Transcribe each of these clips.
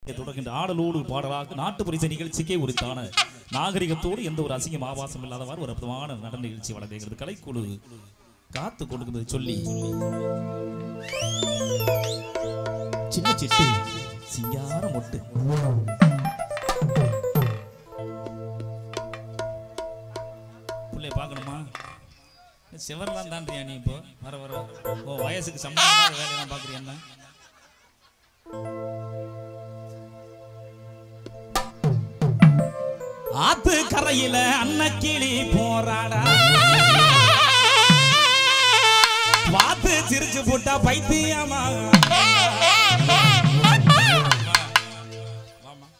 தொடர்கின்ற ஆடலோடு பாடலாக நாட்டு பரிசு நிகழ்ச்சிக்கே உரித்தான நாகரிகத்தோடு எந்த ஒரு அசிங்கம் ஆபாசம் இல்லாதவாறு ஒரு அற்புதமான நடன நிகழ்ச்சி வழங்குகிறது கலைக்குழு காத்து கொடுக்கிறது சொல்லி சின்ன சிட்டு சிங்கார மொட்டு பிள்ளைய பார்க்கணுமா செவர்லாம் தாண்டியா நீ இப்போ வர வர ஓ வயசுக்கு சம்பந்தமான வேலையெல்லாம் பார்க்குறியா என்ன ஆத்து கரையில அன்னக்கிளி போராடா வாத்து சிரிச்சு போட்டா பைத்தியமா வாமா.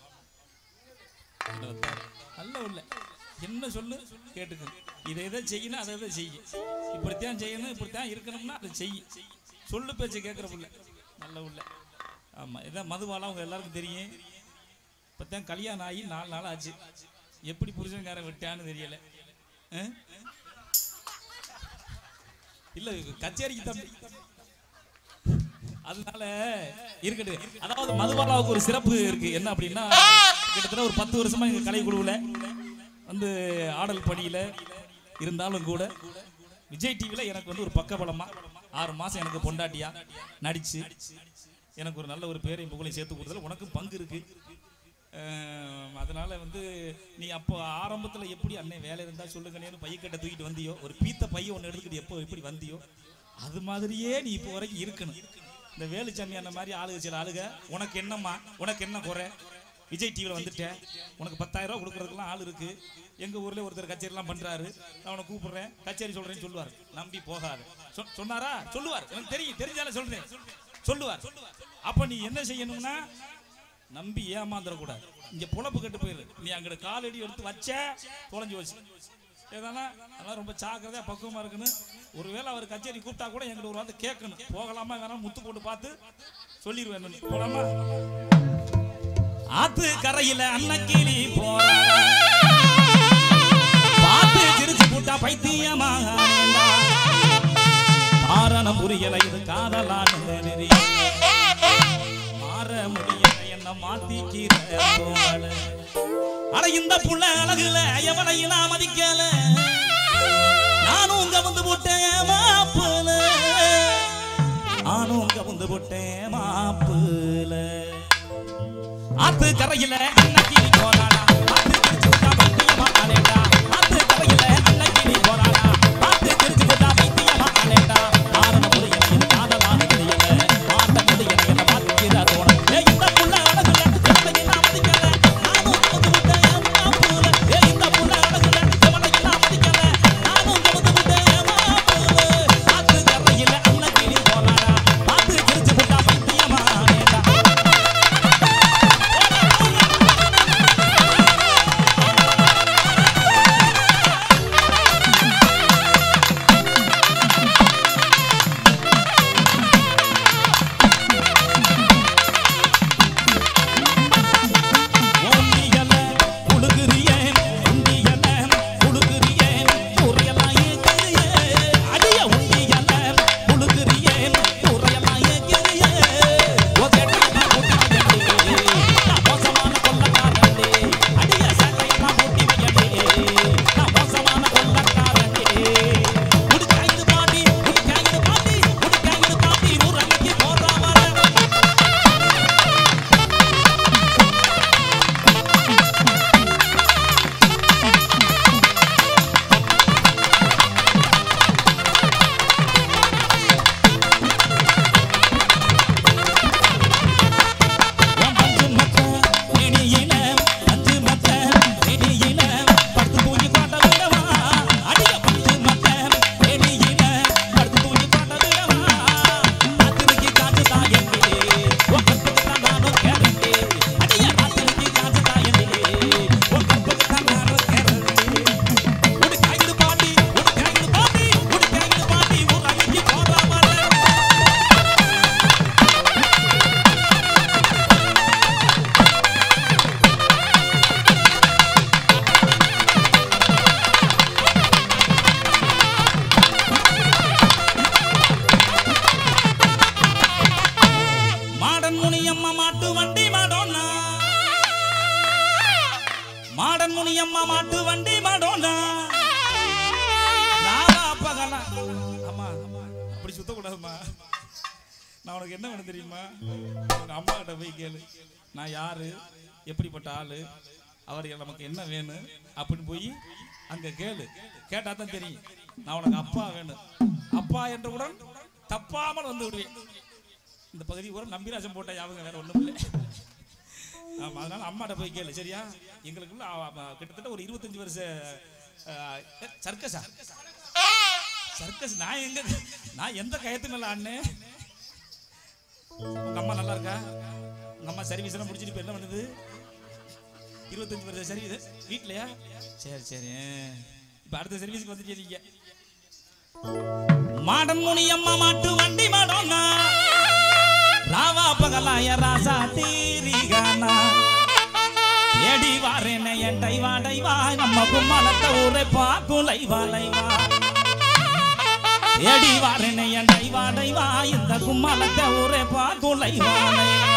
நல்ல உள்ள என்ன சொல்லு கேட்டுக்க இதை இதை செய்யணும் அதை இதை செய்ய இப்படித்தான் செய்யணும் இப்படித்தான் இருக்கணும்னா அதை செய்ய சொல்லு பேச்சு கேட்குற புள்ள நல்ல உள்ள ஆமா இதான் மதுவாலாம் உங்க எல்லாருக்கும் தெரியும் இப்போத்தான் கல்யாணம் ஆகி நாலு நாள் ஆச்சு எப்படி புருஷன்காரன் விட்டான்னு தெரியல ஆ? இல்ல கச்சேரிக்கு தம்பி அதனால இருக்கட்டும் அதாவது மதுபாலாவுக்கு ஒரு சிறப்பு இருக்கு என்ன அப்படின்னா கிட்டத்தட்ட ஒரு பத்து வருஷமா எங்க கலைக்குழுவுல வந்து ஆடல் பணியில இருந்தாலும் கூட விஜய் டிவில எனக்கு வந்து ஒரு பக்கபலமா ஆறு மாசம் எனக்கு பொண்டாட்டியா நடிச்சு எனக்கு ஒரு நல்ல ஒரு பேரையும் புகழையும் சேர்த்து கொடுத்ததுல உனக்கும் பங்கு இருக்கு அஹ் அதனால வந்து நீ அப்போ ஆரம்பத்துல எப்படி அண்ணன் வேலை இருந்தா சொல்லுங்கண்ணேன்னு பையக்கட்டை தூக்கிட்டு வந்தியோ ஒரு பீத்த பைய ஒன்று எடுத்துக்கிட்டு எப்போ எப்படி வந்தியோ அது மாதிரியே நீ இப்போ வரைக்கும் இருக்கணும் இந்த வேலுச்சாமி அந்த மாதிரி ஆளுக சில ஆளுக உனக்கு என்னம்மா உனக்கு என்ன குறை விஜய் டிவியில் வந்துட்டேன் உனக்கு பத்தாயிரம் ரூபா கொடுக்கறதுக்குலாம் ஆள் இருக்கு எங்க ஊர்ல ஒருத்தர் கச்சேரிலாம் பண்றாரு நான் அவனை கூப்பிடுறேன் கச்சேரி சொல்றேன்னு சொல்லுவார் நம்பி போகாது சொ- சொன்னாரா சொல்லுவார் எனக்கு தெரியும் தெரிஞ்சாலும் சொல்றேன் சொல்லுவார் அப்ப நீ என்ன செய்யணும்னா நம்பி ஏமாந்துடக்கூடாது இங்க பொழப்பு கட்டு போயிரு நீ அங்கிட்ட காலடி எடுத்து வச்ச தொலைஞ்சு வச்சு ஏதானா அதெல்லாம் ரொம்ப ஜாக்கிரதையா பக்குவமா இருக்குன்னு ஒருவேளை அவர் கச்சேரி கூப்பிட்டா கூட எங்கிட்ட ஒரு வார்த்தை கேட்கணும் போகலாமா வேணாம் முத்து போட்டு பார்த்து சொல்லிடுவேன் நான். போலாமா ஆத்து கரையில அன்னக்கிளி போறாடா பார்த்து சிரிச்சு கூட்டா பைத்தியமாக காரணம் புரியல இது காதலான்னு தெரியல மாற முடியல என்ன மாத்திக்கிற போல அட இந்த புள்ள அழகுல எவனையும் நான் மதிக்கல நானும் உங்க வந்து போட்டேன் மாப்புல நானும் உங்க வந்து போட்டேன் மாப்புல ஆத்து கரையில அன்னைக்கு போறாடா ஆத்து திருச்சி விட்டா பைத்தியமா ஆனேடா ஆத்து கரையில அன்னைக்கு போறாடா ஆத்து திருச்சி விட்டா பைத்தியமா ஆனேடா காரணம் புரியல இது காதலான தெரியல மாத்த முடியல என்ன மாத்திக்கிற தோண ஏ இந்த புள்ள அழகுல எவனை நான் மதிக்கல நானும் வந்து விட்டேன் மாப்புல ஏ இந்த புள்ள அழகுல எவனை நான் மதிக்கல நானும் வந்து விட்டேன் மாப்புல ஆத்து கரையில அன்னைக்கு போறாடா ஆத்து திருச்சி விட்டா பைத்தியமா ஆனேடா முனியம்மா மாட்டு வண்டி மாடோண்டா ராவா பகலா அம்மா அப்படி சுத்தக்கூடாதும்மா நான் உனக்கு என்ன வேணும் தெரியுமா உங்க அம்மா கிட்ட போய் கேளு நான் யாரு எப்படிப்பட்ட ஆளு அவர் நமக்கு என்ன வேணும் அப்படின்னு போய் அங்க கேளு கேட்டா தான் தெரியும் நான் உனக்கு அப்பா வேணும் அப்பா என்றவுடன் தப்பாமல் வந்து விடுவேன் இந்த பகுதி ஒரு நம்பிராஜம் போட்ட ஞாபகம் வேற ஒண்ணும் இல்லை ஆமா அதனால அம்மாட்ட போய் கேளு சரியா எங்களுக்குள்ள அவ- அவ கிட்டத்தட்ட ஒரு இருபத்தஞ்சு வருஷ அஹ், சர்க்கஸா சர்க்கஸ் நான் எங்க நான் எந்த கயத்து மேல ஆடினேன் உங்க அம்மா நல்லா இருக்கா உங்க அம்மா சர்வீஸ் எல்லாம் முடிச்சிட்டு இப்ப என்ன பண்ணுது இருபத்தஞ்சு வருஷம் சர்வீஸ் வீட்லயா சரி சரி இப்ப அடுத்த சர்வீஸ்க்கு வந்துட்டே நீங்க மாடன் முனி அம்மா மாட்டு வண்டி மாடோங்க ராவா பகலாய ராசா தீரிகானா ஏடி வாரேனே என் டைவா டைவா நம்ம கும்மாலத்த ஊரை பாக்குலை வாலைவா ஏடி வாரேனே என் டைவா டைவா இந்த கும்மாலத்த ஊரை பாக்குலை வாலைவா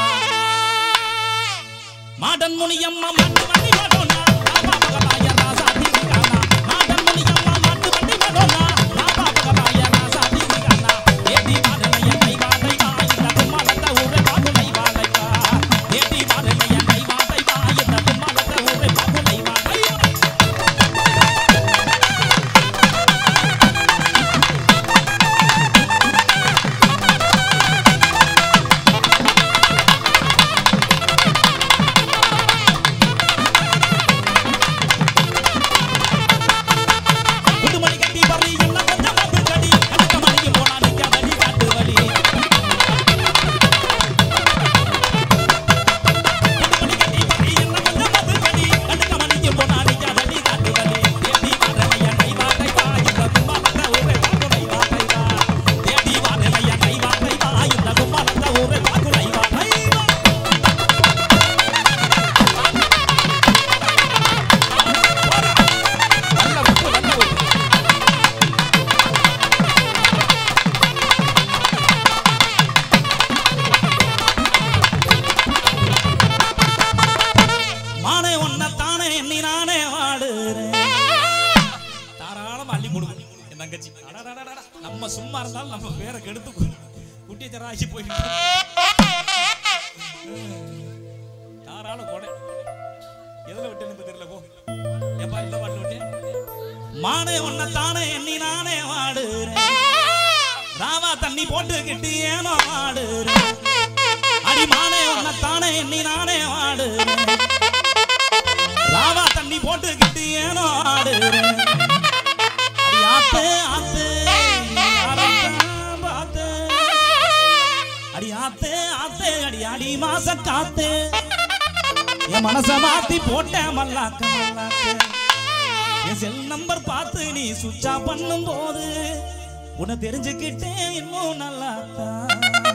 மாடன் முனியம்மா மாட்டு வண்டி மாடோனா ராவா பகலாய ராசா தீரிகானா மாடன் முனியம்மா மாட்டு வண்டி மாடோனா ராவா பகலாய ராசா தீரிகானா ஏடி வாரேனே என் டைவா டைவா இந்த கும்மாலத்த ஊரை பாக்குலை வாலைவா ஏடி வாரேனே என் டைவா டைவா இந்த கும்மாலத்த ஊரை பாக்குலை வாலைவா புதுமணி கட்டி பறி எல்லாம் கொஞ்சம் வந்து கடி அடுத்த மணிக்கு போனா நிக்காதடி காட்டு வழி புதுமணி கட்டி பறி எல்லாம் கொஞ்சம் வந்து கடி அடுத்த மணிக்கு போனா நிக்காதடி காட்டு வழி ஏடி வாரலையா கை வாட்டை வா இந்த கும்மாலத்த ஊரே பாக்குலை வாட்டை வா ஏடி வாரலையா கை வாட்டை வா இந்த கும்மாலத்த ஊரே பாக்குலை வாட்டை வா நல்ல உப்பு நல்ல உப்பு மானே ஒன்ன தானே எண்ணி நானே வாடுறேன் தாராளமா அள்ளி கொடுக்கும் என் தங்கச்சி அடடடடடா. நம்ம சும்மா இருந்தாலும் நம்ம பேரை கெடுத்து குட்டிய தராசி போயிட்டு தாராள கொடை எதுல விட்டேன்னு தெரியல போ ஏப்பா இந்த பாட்டு விட்டேன் மானே ஒன்ன தானே எண்ணி நானே வாடுறேன் ராவா தண்ணி போட்டுக்கிட்டு ஏனோ வாடுறேன் அடி மானே உன்னை தானே எண்ணி நானே வாடுறேன் ராவா தண்ணி போட்டுக்கிட்டு ஏனோ ஆடுறேன் அடி ஆத்து ஆத்து யாரைத்தான் பார்த்து? அடி ஆத்து ஆத்து அடி அடி மாச காத்து என் மனச மாத்தி போட்டேன் மல்லாக்க மல்லாக்க என் செல் நம்பர் பார்த்து நீ சுவிட்ச் ஆஃப் பண்ணும் போது உன்னை தெரிஞ்சுக்கிட்டேன் இன்னும் நல்லா